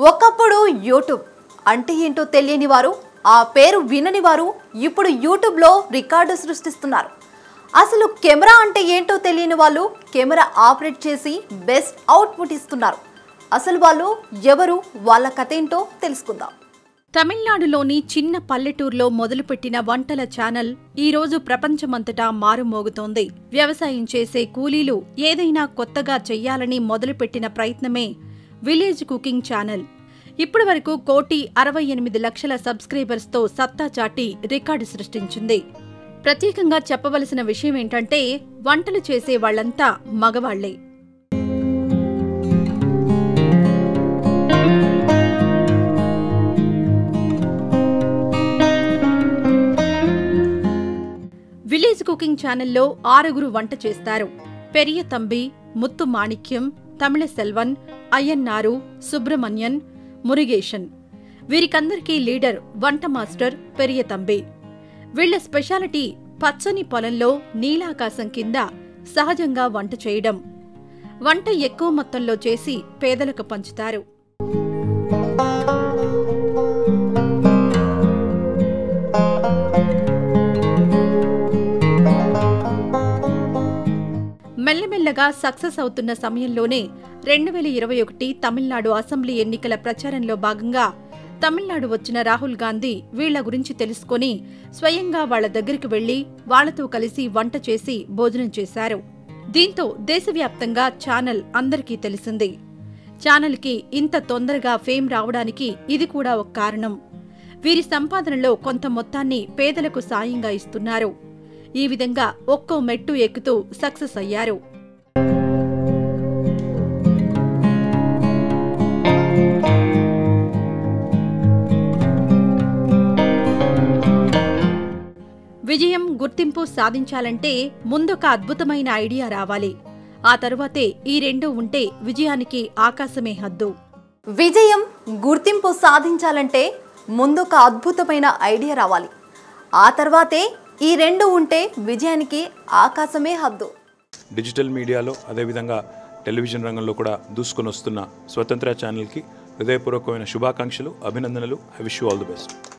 ఒకప్పుడు యూట్యూబ్ అంటే ఏంటో తెలియని వారు ఆ పేరు వినని వారు ఇప్పుడు యూట్యూబ్లో రికార్డు సృష్టిస్తున్నారు అసలు కెమెరా అంటే ఏంటో తెలియని వాళ్ళు కెమెరా ఆపరేట్ చేసి బెస్ట్ అవుట్పుట్ ఇస్తున్నారు అసలు వాళ్ళు ఎవరు వాళ్ళ కథ ఏంటో తెలుసుకుందాం తమిళనాడులోని చిన్న పల్లెటూరులో మొదలుపెట్టిన వంటల ఛానల్ ఈ రోజు ప్రపంచమంతటా మారుమోగుతోంది వ్యవసాయం చేసే కూలీలు ఏదైనా కొత్తగా చెయ్యాలని మొదలుపెట్టిన ప్రయత్నమే విలేజ్ కుకింగ్ ఛానల్ ఇప్పటి వరకు కోటి అరవై ఎనిమిది లక్షల సబ్స్క్రైబర్స్తో సత్తా చాటి రికార్డు సృష్టించింది ప్రత్యేకంగా చెప్పవలసిన విషయం ఏంటంటే వంటలు చేసే వాళ్ళంతా మగవాళ్లే విలేజ్ కుకింగ్ ఛానల్లో ఆరుగురు వంట చేస్తారు పెరియ తంబి ముత్తు మాణిక్యం తమిళ సెల్వన్ అయ్యన్నారు సుబ్రహ్మణ్యన్ మురుగేషన్ వీరికందరికీ లీడర్ వంట మాస్టర్ పెరియ తంబి వీళ్ల స్పెషాలిటీ పచ్చని పొలంలో నీలాకాశం కింద సహజంగా వంట చేయడం వంట ఎక్కువ మొత్తంలో చేసి పేదలకు పంచుతారు మెల్లమెల్లగా సక్సెస్ అవుతున్న సమయంలోనే రెండు వేల ఇరవై ఒకటి తమిళనాడు అసెంబ్లీ ఎన్నికల ప్రచారంలో భాగంగా తమిళనాడు వచ్చిన రాహుల్ గాంధీ వీళ్ల గురించి తెలుసుకొని స్వయంగా వాళ్ల దగ్గరికి వెళ్లి వాళ్లతో కలిసి వంట చేసి భోజనం చేశారు దీంతో దేశవ్యాప్తంగా ఛానల్ అందరికీ తెలిసింది ఛానల్కి ఇంత తొందరగా ఫేమ్ రావడానికి ఇది కూడా ఒక కారణం వీరి సంపాదనలో కొంత మొత్తాన్ని పేదలకు సాయంగా ఇస్తున్నారు ఈ విధంగా ఒక్కో మెట్టు ఎక్కుతూ సక్సెస్ అయ్యారు విజయం గుర్తింపు సాధించాలంటే ముందొక అద్భుతమైన ఐడియా రావాలి ఆ తరువాతే ఈ రెండు ఉంటే విజయానికి ఆకాశమే హద్దు విజయం గుర్తింపు సాధించాలంటే ముందొక అద్భుతమైన ఐడియా రావాలి ఆ తర్వాతే ఈ రెండు ఉంటే విజయానికి ఆకాశమే హద్దు డిజిటల్ మీడియాలో అదేవిధంగా టెలివిజన్ రంగంలో కూడా దూసుకొని వస్తున్న స్వతంత్ర ఛానల్కి హృదయపూర్వకమైన శుభాకాంక్షలు అభినందనలు I wish you all the best